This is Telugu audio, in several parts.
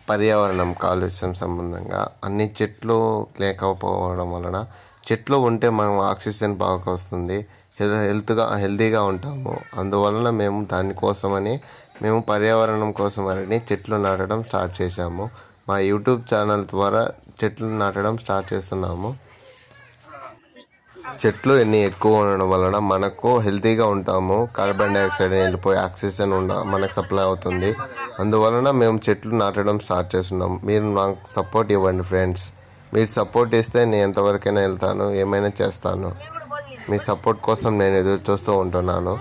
పర్యావరణం కాలుష్యం సంబంధంగా అన్ని చెట్లు లేకపోవడం వలన చెట్లు ఉంటే మనం ఆక్సిజన్ బాగా వస్తుంది హెల్- హెల్త్గా హెల్తీగా ఉంటాము అందువలన మేము దానికోసమని మేము పర్యావరణం కోసమని చెట్లు నాటడం స్టార్ట్ చేశాము మా యూట్యూబ్ ఛానల్ ద్వారా చెట్లు నాటడం స్టార్ట్ చేస్తున్నాము చెట్లు ఎన్ని ఎక్కువ ఉండడం వలన మనకు హెల్తీగా ఉంటాము కార్బన్ డైఆక్సైడ్ వెళ్ళిపోయి ఆక్సిజన్ ఉండ మనకు సప్లై అవుతుంది అందువలన మేము చెట్లు నాటడం స్టార్ట్ చేస్తున్నాం మీరు నాకు సపోర్ట్ ఇవ్వండి ఫ్రెండ్స్ మీరు సపోర్ట్ ఇస్తే నేను ఎంతవరకైనా వెళ్తాను ఏమైనా చేస్తాను మీ సపోర్ట్ కోసం నేను ఎదురు చూస్తూ ఉంటున్నాను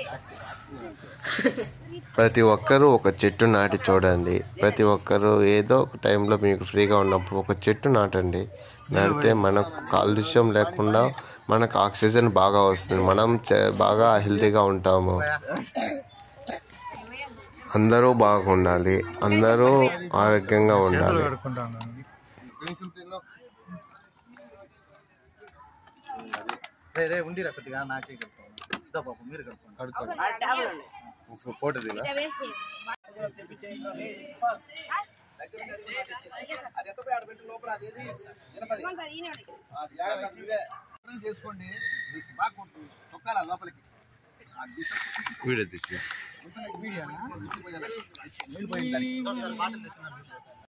ప్రతి ఒక్కరూ ఒక చెట్టు నాటి చూడండి ప్రతి ఒక్కరూ ఏదో ఒక టైంలో మీకు ఫ్రీగా ఉన్నప్పుడు ఒక చెట్టు నాటండి నాటితే మనకు కాలుష్యం లేకుండా మనకు ఆక్సిజన్ బాగా వస్తుంది మనం చే- బాగా హెల్తీగా ఉంటాము అందరూ బాగుండాలి అందరూ ఆరోగ్యంగా ఉండాలి రే రే ఉండిరా కొద్దిగా నా చేయి కడుక్కోవాలి ఇదో పాపం మీరు కడుక్కోవాలి ఫోటో దిగా చేసుకోండి బాగా తొక్కాల లోపలికి వీడియో తీసి వీడియో పోయింది దానికి మాటలు తెచ్చినారు